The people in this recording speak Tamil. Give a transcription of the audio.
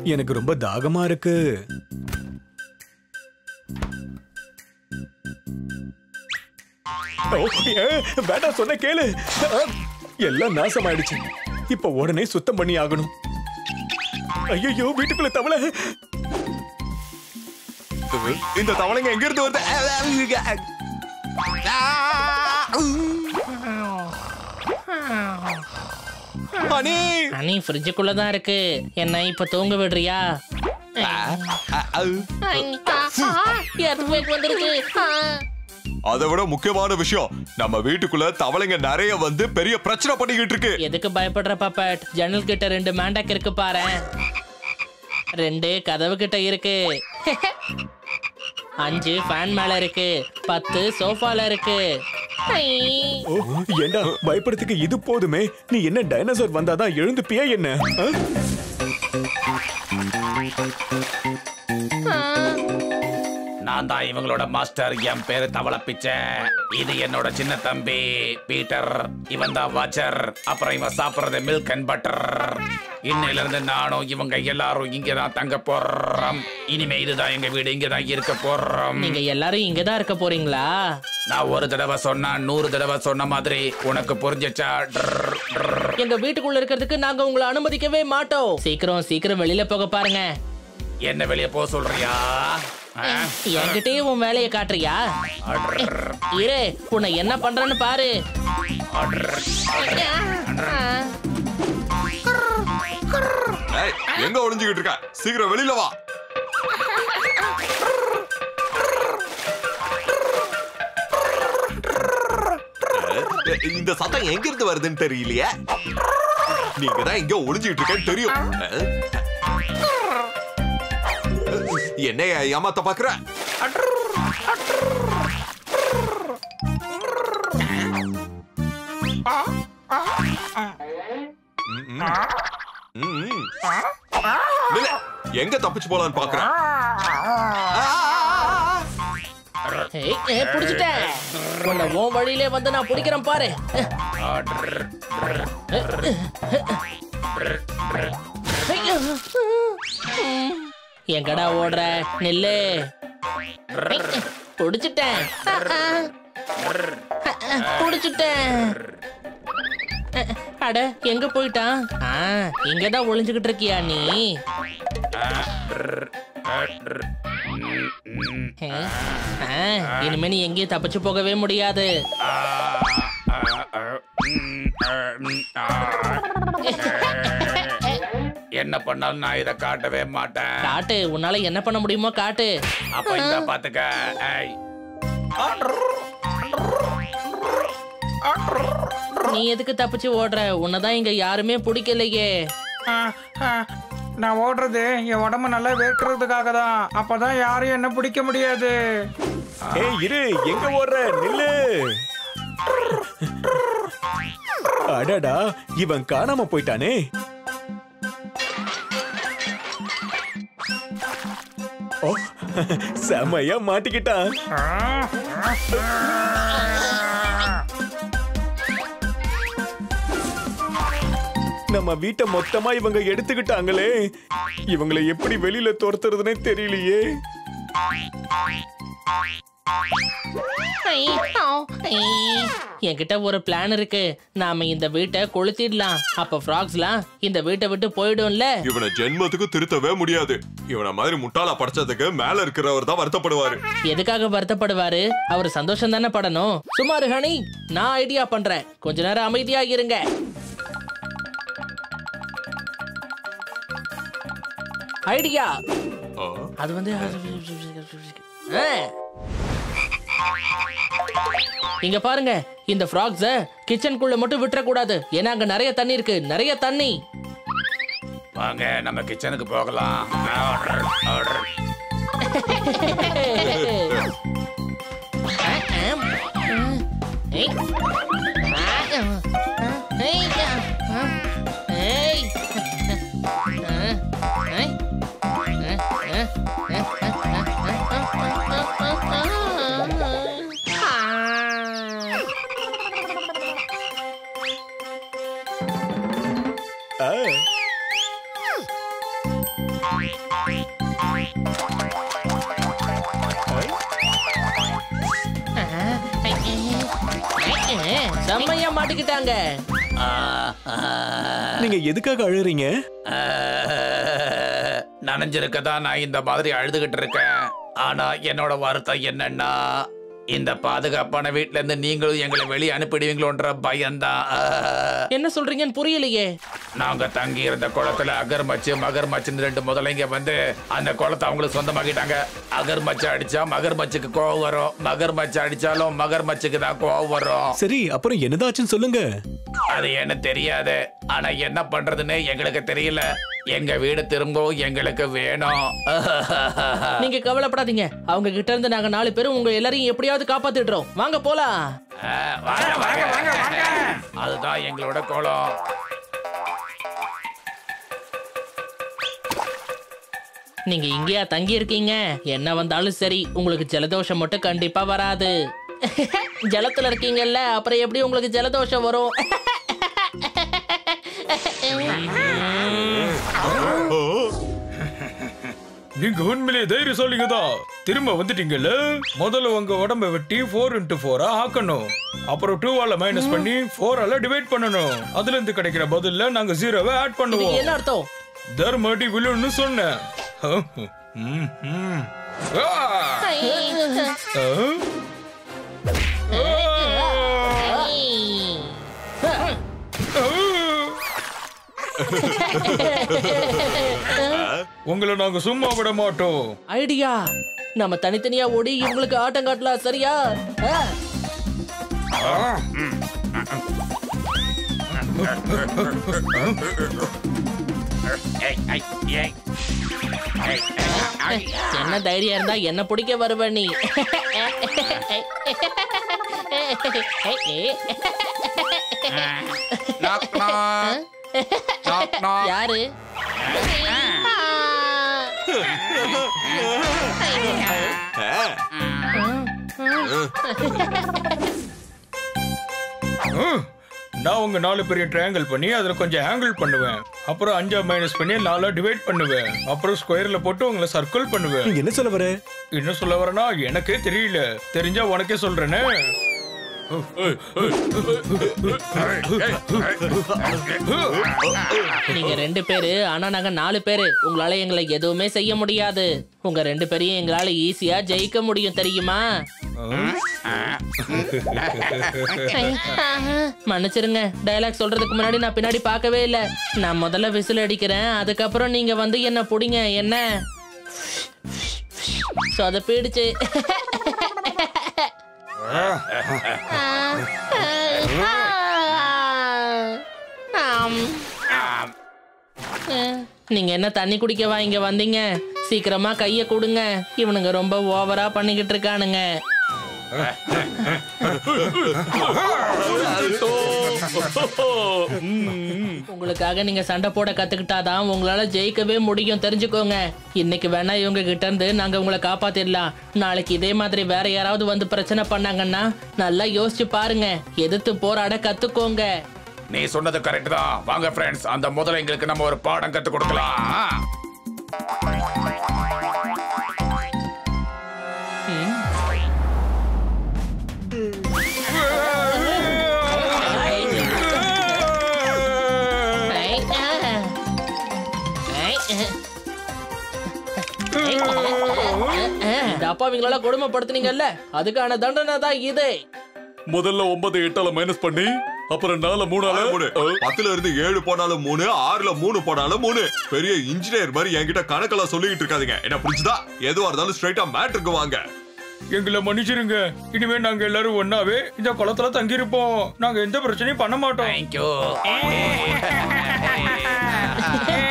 எனக்கு ரொம்ப தாகமா இருக்கு ஓ, ஏ, வேண்டாம் சொன்ன கேளு ஆ, எல்லாம் நாசமாயிடுச்சு இப்ப உடனே சுத்தம் பண்ணி ஆகணும் ஐயோ வீட்டுக்குள்ள தவளை இந்த தவளைங்க எங்க இருந்து வருது அனி அனி ஃப்ரிட்ஜுக்குள்ள தான் இருக்கு என்ன இப்ப தூங்க விடுறியா எர்த்வேக் வந்திருக்கு ஆ. அதை விட முக்கியமான விஷயம் நம்ம வீட்டுக்குள்ள தவளைங்க நிறைய வந்து பெரிய பிரச்சனை பண்ணிக்கிட்டு இருக்கு எதுக்கு பயப்படுற பாப்பட் ஜன்னல் கிட்ட ரெண்டு மேண்டாக் இருக்கு பாரு ரெண்டு கதவு கிட்ட இருக்கு அஞ்சு ஃபேன் மேல இருக்கு பத்து சோஃபால இருக்கு ஐ. ஓ, ஏண்டா பயப்படுறதுக்கு இது போதுமே நீ என்ன டைனோசர் வந்தாதான் எழுந்துப்பியா என்ன ஆ? நான் தான் இவங்களோட மாஸ்டர் என் பேரு தவளை பிச்சை இது என்னோட சின்ன தம்பி பீட்டர் இவன் தான் வாச்சர் அப்புறம் இவன் சாப்பிடுறது மில்க் அண்ட் பட்டர் இன்னையில இருந்து நானும் இவங்க எல்லாரும் இங்க தான் தங்க போறோம் இனிமே இதுதான் எங்க வீடு இங்க தான் இருக்க போறோம் நீங்க எல்லாரும் இங்க தான் இருக்க போறீங்களா நான் ஒரு தடவை சொன்னா நூறு தடவை சொன்ன மாதிரி உனக்கு புரிஞ்சிச்சா ட்ர், ட்ர். எங்க வீட்டுக்குள்ள இருக்கிறதுக்கு நாங்க உங்களை அனுமதிக்கவே மாட்டோம் சீக்கிரம் சீக்கிரம் வெளியில போக பாருங்க என்ன வெளியே போக சொல்றியா ஆ? என்கிட்டயே உன் வேலையை காட்டுறியா அட்ர், இரு உன்னை என்ன பண்றேன்னு பாரு அட்ர். ஏய், எங்க ஒளிஞ்சுக்கிட்டு இருக்க சீக்கிரம் வெளியில வா ஏய், இந்த சத்தம் எங்க இருந்து வருதுன்னு தெரியலையே நீங்க தான் எங்க ஒளிஞ்சுக்கிட்டு இருக்கேன்னு தெரியும் என்னைய ஏமாத்த பாக்குற ம், ம். நில்லு. எங்க தப்பிச்சு போலான்னு பாக்குறேன் ஏய், ஏய், புடிச்சிட்டேன் உன்னை உன் வழியிலே வந்து நான் பிடிக்கிறேன் பாரு அட்ர். ஐயோ. எங்கடா ஓடுற நில்லு புடிச்சிட்டேன் புடிச்சிட்டேன் அட எங்க போயிட்டான் ஆ இங்கதான் ஒளிஞ்சுகிட்டு இருக்கியா நீ ஆ, ஆ, இனிமே நீ எங்கேயும் தப்பிச்சு போகவே முடியாது ஆ, ஆ, ஆ, ம், ஆ, ம், ஆ. என்ன பண்ணாலும் நான் இதை காட்டவே மாட்டேன் காட்டு உன்னால என்ன பண்ண முடியுமோ காட்டு அப்ப இந்த பாத்துக்க ஐய். நீ எதுக்கு தப்பிச்சு ஓடுற உன்னதான் இங்க யாருமே பிடிக்கலையே ஆ, ஆ, நான் ஓடுறது என் உடம்பு நல்லா வேர்க்கிறதுக்காக தான் அப்பதான் யாரும் என்ன பிடிக்க முடியாது ஏய் இரு எங்க ஓடுற நில்லு அடடா இவன் காணாம போயிட்டானே ஓ செமையா மாட்டிக்கிட்டான் நம்ம வீட்டை மொத்தமா இவங்க எடுத்துக்கிட்டாங்களே இவங்களை எப்படி வெளியில துரத்துறதுனே தெரியலையே ஐ, ஆ, ஐ. என்கிட்ட ஒரு பிளான் இருக்கு நாம இந்த வீட்டை கொளுத்திடலாம் அப்ப ஃப்ராக்ஸ்லாம் இந்த வீட்டை விட்டு போயிடும்ல இவனை ஜென்மத்துக்கு திருத்தவே முடியாது இவனை மாதிரி முட்டாளா படைச்சதுக்கு மேல இருக்கிறவர் தான் வருத்தப்படுவாரு எதுக்காக வருத்தப்படுவாரு அவர் சந்தோஷம் தானே படணும் சுமாரு ஹனி நான் ஐடியா பண்றேன் கொஞ்ச நேரம் அமைதியா இருங்க ஐடியா ஆ, அது வந்து ஆ. இங்க பாருங்க இந்த ஃப்ராக்ஸ கிச்சனுக்குள்ள மட்டும் விட்டுற கூடாது ஏன்னா அங்க நிறைய தண்ணி இருக்கு நிறைய தண்ணி வாங்க நம்ம கிச்சனுக்கு போகலாம் ஆர்டர் ஆர்டர் ஆ. செம்மையா மாட்டிக்கிட்டாங்க ஆ, ஆ, நீங்க எதுக்காக அழுறீங்க ஆ, நனைஞ்சிருக்க தான் நான் இந்த மாதிரி அழுதுகிட்டு இருக்கேன் ஆனா என்னோட வருத்தம் என்னன்னா இந்த பாதுகாப்பான வீட்ல இருந்து நீங்களும் எங்களை வெளியே அனுப்பிடுவீங்களோன்ற பயம்தான் ஆ. என்ன சொல்றீங்கன்னு புரியலையே நாங்க தங்கி இருந்த குளத்துல அகர்மச்சு மகர்மச்சுன்னு ரெண்டு முதலைங்க வந்து அந்த குளத்தை அவங்களுக்கு சொந்தமாக்கிட்டாங்க அகர்மச்சு அடிச்சா மகர்மச்சுக்கு கோவம் வரும் மகர்மச்சு அடிச்சாலும் மகர்மச்சுக்கு தான் கோவம் வரும் சரி அப்புறம் என்னதாச்சுன்னு சொல்லுங்க அது என்ன தெரியாது ஆனா என்ன பண்றதுன்னு எங்களுக்கு தெரியல எங்க வீடு திரும்பவும் எங்களுக்கு வேணும் நீங்க கவலைப்படாதீங்க அவங்க கிட்ட இருந்து நாங்க நாலு பேரும் உங்க எல்லாரையும் எப்படியாவது காப்பாத்திடுறோம் வாங்க போலாம் ஆ, வாங்க வாங்க அதுதான் எங்களோட குளம் நீங்க இங்கேயா தங்கி இருக்கீங்க என்ன வந்தாலும் சரி உங்களுக்கு ஜலதோஷம் மட்டும் கண்டிப்பா வராது ஜலத்துல இருக்கீங்கல்ல அப்புறம் எப்படி உங்களுக்கு ஜலதோஷம் வரும் நீங்க உண்மையிலேயே தைரியசாலிங்க தான் திரும்ப வந்துட்டீங்கல்ல முதல்ல உங்க உடம்ப வெட்டி ஃபோர் இன்ட்டு ஃபோரா ஆக்கணும் அப்புறம் டூவால மைனஸ் பண்ணி ஃபோரால டிவைட் பண்ணணும் அதுல இருந்து கிடைக்கிற பதில்ல நாங்க ஜீரோவை ஆட் இதுக்கு பண்ணுவோம் என்ன அர்த்தம் தர்மடி விழுன்னு சொன்னேன் ம், ம். ஆ! ஆ? உங்களை நாங்க சும்மா விட மாட்டோம் ஐடியா நம்ம தனித்தனியா ஓடி இவங்களுக்கு ஆட்டம் காட்டலாம் சரியா ஆ. ஏய், ஐ, ஏய். ஏய், ஐ, என்ன தைரியம் இருந்தா என்ன பிடிக்க வருவ நீ knock, knock. Knock, knock. யாரு ம். நான் உங்க நாலு பெரிய ட்ரையாங்கிள் பண்ணி அதுல கொஞ்சம் ஆங்கிள் பண்ணுவேன் அப்புறம் அஞ்சா மைனஸ் பண்ணி நாலா டிவைட் பண்ணுவேன் அப்புறம் ஸ்கொயர்ல போட்டு உங்களை சர்க்கிள் பண்ணுவேன் நீங்க என்ன சொல்ல வர என்ன சொல்ல வரேனா எனக்கே தெரியல தெரிஞ்சா உனக்கே சொல்றேனே நீங்க ரெண்டு பேரு ஆனா நாங்க நாலு பேரு உங்களால எங்களை எதுவுமே செய்ய முடியாது உங்க ரெண்டு பேரையும் எங்களால ஈஸியா ஜெயிக்க முடியும் தெரியுமா மன்னிச்சிருங்க டயலாக் சொல்றதுக்கு முன்னாடி நான் பின்னாடி பார்க்கவே இல்ல நான் முதல்ல விசில் அடிக்கிறேன் அதுக்கப்புறம் நீங்க வந்து என்ன புடிங்க என்ன சொதப்பிடுச்சு ஆம். நீங்க என்ன தண்ணி குடிக்கவா இங்க வந்தீங்க சீக்கிரமா கைய கொடுங்க இவனுங்க ரொம்ப ஓவரா பண்ணிக்கிட்டு இருக்கானுங்க உங்களுக்காக நீங்க சண்டை போட கத்துக்கிட்டாதான் உங்களால ஜெயிக்கவே முடியும் தெரிஞ்சுக்கோங்க இன்னைக்கு வேணா இவங்க கிட்ட இருந்து நாங்க உங்களை காப்பாத்திடலாம் நாளைக்கு இதே மாதிரி வேற யாராவது வந்து பிரச்சனை பண்ணாங்கன்னா நல்லா யோசிச்சு பாருங்க எதிர்த்து போராட கத்துக்கோங்க நீ சொன்னது கரெக்ட் தான் வாங்க ஃப்ரெண்ட்ஸ் அந்த முதலைங்களுக்கு நம்ம ஒரு பாடம் கத்து கொடுக்கலாம் இந்த அப்பாவிங்களால கொடுமைப்படுத்துனீங்கல்ல அதுக்கான தண்டனை தான் இது முதல்ல ஒன்பது எட்டால மைனஸ் பண்ணி அப்புறம் நாலு மூணால மூணு பத்துல இருந்து ஏழு போனாலும் மூணு ஆறுல மூணு போனாலும் மூணு பெரிய இன்ஜினியர் மாதிரி என்கிட்ட கணக்கெல்லாம் சொல்லிட்டு இருக்காதீங்க என்ன புரிஞ்சுதா எதுவா இருந்தாலும் ஸ்ட்ரைட்டா மேட்ருக்கு வாங்க எங்களை மன்னிச்சிருங்க இனிமே நாங்க எல்லாரும் ஒன்னாவே இந்த குளத்துல தங்கி இருப்போம் நாங்க எந்த பிரச்சனையும் பண்ண மாட்டோம் தேங்க்யூ ஏ